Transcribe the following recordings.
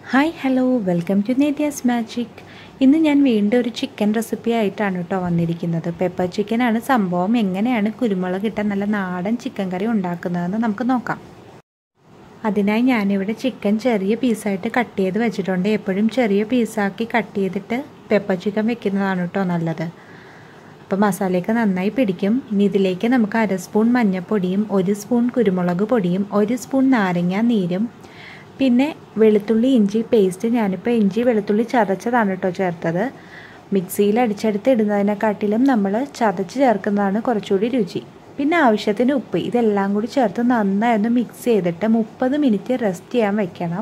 hi hello welcome to Nedya's magic ഇന്ന് ഞാൻ വീണ്ടും ഒരു ചിക്കൻ റെസിപ്പി ആയിട്ടാണ് കേട്ടോ വന്നിരിക്കുന്നത് പെപ്പർ ചിക്കനാണ് സംഭവം എങ്ങനെയാണ് കുരുമുളക് ഇട്ട നല്ല നാടൻ ചിക്കൻ കറി ഉണ്ടാക്കുന്നതെന്ന് നമുക്ക് നോക്കാം അതിനായി ഞാനിവിടെ ചിക്കൻ ചെറിയ പീസായിട്ട് കട്ട് ചെയ്ത് വെച്ചിട്ടുണ്ട് എപ്പോഴും ചെറിയ പീസാക്കി കട്ട് ചെയ്തിട്ട് പെപ്പർ ചിക്കൻ വെക്കുന്നതാണ് കേട്ടോ നല്ലത് അപ്പോൾ മസാലയൊക്കെ നന്നായി പിടിക്കും ഇനി ഇതിലേക്ക് നമുക്ക് അര സ്പൂൺ മഞ്ഞൾപ്പൊടിയും ഒരു സ്പൂൺ കുരുമുളക് പൊടിയും ഒരു സ്പൂൺ നാരങ്ങ നീരും പിന്നെ വെളുത്തുള്ളി ഇഞ്ചി പേസ്റ്റ് ഞാനിപ്പോൾ ഇഞ്ചി വെളുത്തുള്ളി ചതച്ചതാണ് കേട്ടോ ചേർത്തത് മിക്സിയിൽ അടിച്ചെടുത്ത് ഇടുന്നതിനെക്കാട്ടിലും നമ്മൾ ചതച്ച് ചേർക്കുന്നതാണ് കുറച്ചുകൂടി രുചി പിന്നെ ആവശ്യത്തിന് ഉപ്പ് ഇതെല്ലാം കൂടി ചേർത്ത് നന്നായി ഒന്ന് മിക്സ് ചെയ്തിട്ട് മുപ്പത് മിനിറ്റ് റെസ്റ്റ് ചെയ്യാൻ വെക്കണം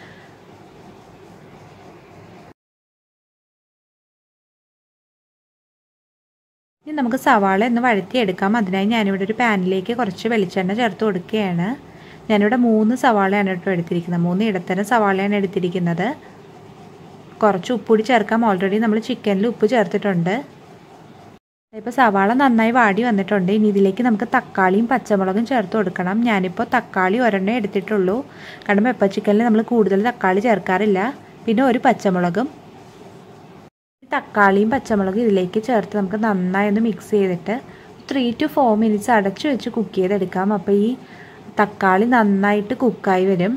ഇനി നമുക്ക് സവാള ഒന്ന് വഴറ്റിയെടുക്കാം അതിനായി ഞാനിവിടെ ഒരു പാനിലേക്ക് കുറച്ച് വെളിച്ചെണ്ണ ചേർത്ത് കൊടുക്കുകയാണ് ഞാനിവിടെ മൂന്ന് സവാളയാണ് കേട്ടോ എടുത്തിരിക്കുന്നത് മൂന്ന് ഇടത്തരം സവാളയാണ് എടുത്തിരിക്കുന്നത് കുറച്ച് ഉപ്പുകൂടി ചേർക്കാം ഓൾറെഡി നമ്മൾ ചിക്കനിൽ ഉപ്പ് ചേർത്തിട്ടുണ്ട് ഇപ്പോൾ സവാള നന്നായി വാടി വന്നിട്ടുണ്ട് ഇനി ഇതിലേക്ക് നമുക്ക് തക്കാളിയും പച്ചമുളകും ചേർത്ത് കൊടുക്കണം ഞാനിപ്പോൾ തക്കാളി ഒരെണ്ണം എടുത്തിട്ടുള്ളൂ കാരണം പെപ്പർ ചിക്കനിൽ നമ്മൾ കൂടുതൽ തക്കാളി ചേർക്കാറില്ല പിന്നെ ഒരു പച്ചമുളകും തക്കാളിയും പച്ചമുളകും ഇതിലേക്ക് ചേർത്ത് നമുക്ക് നന്നായി ഒന്ന് മിക്സ് ചെയ്തിട്ട് ത്രീ ടു ഫോർ മിനിറ്റ്സ് അടച്ചു വെച്ച് കുക്ക് ചെയ്തെടുക്കാം അപ്പോൾ ഈ തക്കാളി നന്നായിട്ട് കുക്കായി വരും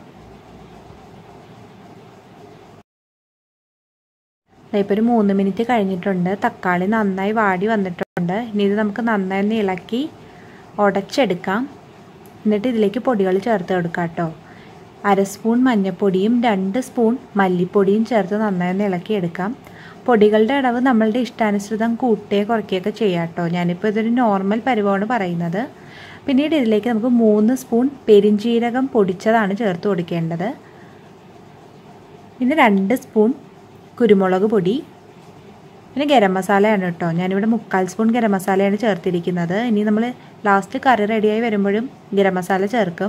ഇപ്പോൾ ഒരു മൂന്ന് മിനിറ്റ് കഴിഞ്ഞിട്ടുണ്ട് തക്കാളി നന്നായി വാടി വന്നിട്ടുണ്ട് ഇനി ഇത് നമുക്ക് നന്നായി ഒന്ന് ഇളക്കി ഉടച്ചെടുക്കാം എന്നിട്ട് ഇതിലേക്ക് പൊടികൾ ചേർത്ത് കൊടുക്കാം കേട്ടോ അര സ്പൂൺ മഞ്ഞൾപ്പൊടിയും രണ്ട് സ്പൂൺ മല്ലിപ്പൊടിയും ചേർത്ത് നന്നായി ഒന്ന് ഇളക്കി എടുക്കാം പൊടികളുടെ അളവ് നമ്മളുടെ ഇഷ്ടാനുസൃതം കൂട്ടുകയോ കുറയ്ക്കുകയൊക്കെ ചെയ്യാം കേട്ടോ ഞാനിപ്പോൾ ഇതൊരു നോർമൽ പരിവാണ് പറയുന്നത് പിന്നീട് ഇതിലേക്ക് നമുക്ക് മൂന്ന് സ്പൂൺ പെരിഞ്ജീരകം പൊടിച്ചതാണ് ചേർത്ത് കൊടുക്കേണ്ടത് പിന്നെ രണ്ട് സ്പൂൺ കുരുമുളക് പൊടി പിന്നെ ഗരം മസാലയാണ് കേട്ടോ ഞാനിവിടെ മുക്കാൽ സ്പൂൺ ഗരം മസാലയാണ് ചേർത്തിരിക്കുന്നത് ഇനി നമ്മൾ ലാസ്റ്റ് കറി റെഡിയായി വരുമ്പോഴും ഗരം മസാല ചേർക്കും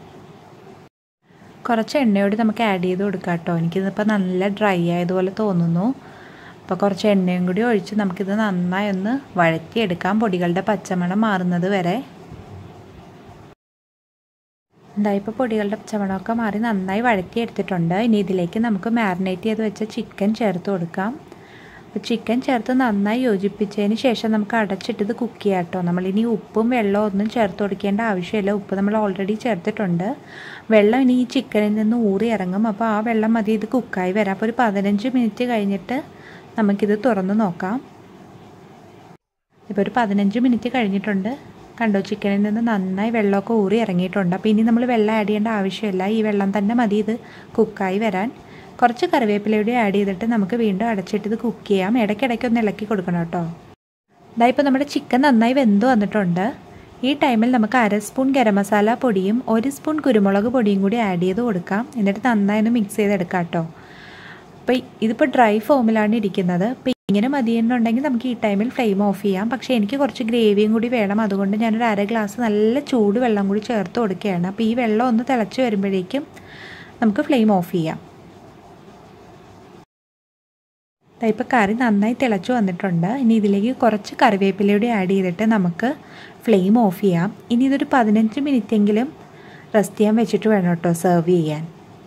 കുറച്ച് എണ്ണയോട് നമുക്ക് ആഡ് ചെയ്ത് കൊടുക്കാം കേട്ടോ എനിക്കിതിപ്പോൾ നല്ല ഡ്രൈ ആയതുപോലെ തോന്നുന്നു അപ്പോൾ കുറച്ച് എണ്ണയും കൂടി ഒഴിച്ച് നമുക്കിത് നന്നായി ഒന്ന് വഴറ്റിയെടുക്കാം പൊടികളുടെ പച്ചമണം മാറുന്നത് വരെ എന്തായിപ്പോൾ പൊടികളുടെ പച്ചമണമൊക്കെ മാറി നന്നായി വഴറ്റി എടുത്തിട്ടുണ്ട് ഇനി ഇതിലേക്ക് നമുക്ക് മാരിനേറ്റ് ചെയ്ത് വെച്ച ചിക്കൻ ചേർത്ത് കൊടുക്കാം അപ്പോൾ ചിക്കൻ ചേർത്ത് നന്നായി യോജിപ്പിച്ചതിന് ശേഷം നമുക്ക് അടച്ചിട്ടത് കുക്ക് ചെയ്യാം കേട്ടോ നമ്മളിനി ഉപ്പും വെള്ളവും ഒന്നും ചേർത്ത് കൊടുക്കേണ്ട ആവശ്യമില്ല ഉപ്പ് നമ്മൾ ഓൾറെഡി ചേർത്തിട്ടുണ്ട് വെള്ളം ഇനി ഈ ചിക്കനിൽ നിന്ന് ഊറി ഇറങ്ങും അപ്പോൾ ആ വെള്ളം മതി ഇത് കുക്കായി വരാം അപ്പോൾ ഒരു പതിനഞ്ച് മിനിറ്റ് കഴിഞ്ഞിട്ട് നമുക്കിത് തുറന്ന് നോക്കാം ഇപ്പോൾ ഒരു പതിനഞ്ച് മിനിറ്റ് കഴിഞ്ഞിട്ടുണ്ട് കണ്ടോ ചിക്കനിൽ നിന്ന് നന്നായി വെള്ളമൊക്കെ ഊറി ഇറങ്ങിയിട്ടുണ്ട് അപ്പോൾ ഇനി നമ്മൾ വെള്ളം ആഡ് ചെയ്യേണ്ട ആവശ്യമില്ല ഈ വെള്ളം തന്നെ മതി ഇത് കുക്കായി വരാൻ കുറച്ച് കറിവേപ്പിലയുടെ ആഡ് ചെയ്തിട്ട് നമുക്ക് വീണ്ടും അടച്ചിട്ട് ഇത് കുക്ക് ചെയ്യാം ഇടയ്ക്കിടയ്ക്ക് ഒന്ന് ഇളക്കി കൊടുക്കണം കേട്ടോ ഇതാ ഇപ്പോൾ നമ്മുടെ ചിക്കൻ നന്നായി വെന്ത് വന്നിട്ടുണ്ട് ഈ ടൈമിൽ നമുക്ക് അര സ്പൂൺ ഗരം മസാല പൊടിയും ഒരു സ്പൂൺ കുരുമുളക് പൊടിയും കൂടി ആഡ് ചെയ്ത് കൊടുക്കാം എന്നിട്ട് നന്നായി ഒന്ന് മിക്സ് ചെയ്തെടുക്കാം കേട്ടോ അപ്പോൾ ഇതിപ്പോൾ ഡ്രൈ ഫോമിലാണ് ഇരിക്കുന്നത് അപ്പോൾ ഇങ്ങനെ മതിയെന്നുണ്ടെങ്കിൽ നമുക്ക് ഈ ടൈമിൽ ഫ്ലെയിം ഓഫ് ചെയ്യാം പക്ഷേ എനിക്ക് കുറച്ച് ഗ്രേവിയും കൂടി വേണം അതുകൊണ്ട് ഞാനൊരു അര ഗ്ലാസ് നല്ല ചൂട് വെള്ളം കൂടി ചേർത്ത് കൊടുക്കുകയാണ് അപ്പോൾ ഈ വെള്ളം ഒന്ന് തിളച്ച് വരുമ്പോഴേക്കും നമുക്ക് ഫ്ലെയിം ഓഫ് ചെയ്യാം ഇപ്പോൾ കറി നന്നായി തിളച്ച് വന്നിട്ടുണ്ട് ഇനി ഇതിലേക്ക് കുറച്ച് കറിവേപ്പിലയുടെ ആഡ് ചെയ്തിട്ട് നമുക്ക് ഫ്ലെയിം ഓഫ് ചെയ്യാം ഇനി ഇതൊരു പതിനഞ്ച് മിനിറ്റെങ്കിലും റെസ്റ്റ് ചെയ്യാൻ വെച്ചിട്ട് വേണം കേട്ടോ സെർവ് ചെയ്യാൻ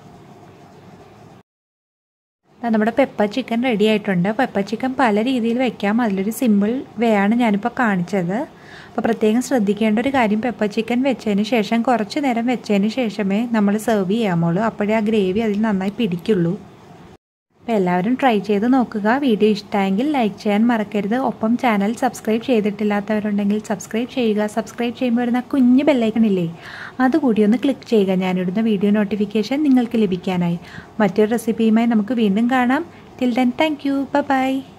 നമ്മുടെ പെപ്പർ ചിക്കൻ റെഡി ആയിട്ടുണ്ട് പെപ്പർ ചിക്കൻ പല രീതിയിൽ വെക്കാം അതിലൊരു സിമ്പിൾ വേ ആണ് ഞാനിപ്പോൾ കാണിച്ചത് അപ്പോൾ പ്രത്യേകം ശ്രദ്ധിക്കേണ്ട ഒരു കാര്യം പെപ്പർ ചിക്കൻ വെച്ചതിന് ശേഷം കുറച്ച് നേരം വെച്ചതിന് ശേഷമേ നമ്മൾ സെർവ് ചെയ്യാമുള്ളൂ അപ്പോഴേ ആ ഗ്രേവി അതിൽ നന്നായി പിടിക്കുള്ളൂ അപ്പോൾ എല്ലാവരും ട്രൈ ചെയ്ത് നോക്കുക വീഡിയോ ഇഷ്ടമായെങ്കിൽ ലൈക്ക് ചെയ്യാൻ മറക്കരുത് ഒപ്പം ചാനൽ സബ്സ്ക്രൈബ് ചെയ്തിട്ടില്ലാത്തവരുണ്ടെങ്കിൽ സബ്സ്ക്രൈബ് ചെയ്യുക സബ്സ്ക്രൈബ് ചെയ്യുമ്പോൾ വരുന്ന കുഞ്ഞ് ബെല്ലൈക്കണില്ലേ അതുകൂടി ഒന്ന് ക്ലിക്ക് ചെയ്യുക ഞാനിടുന്ന വീഡിയോ നോട്ടിഫിക്കേഷൻ നിങ്ങൾക്ക് ലഭിക്കാനായി മറ്റൊരു റെസിപ്പിയുമായി നമുക്ക് വീണ്ടും കാണാം till then thank you by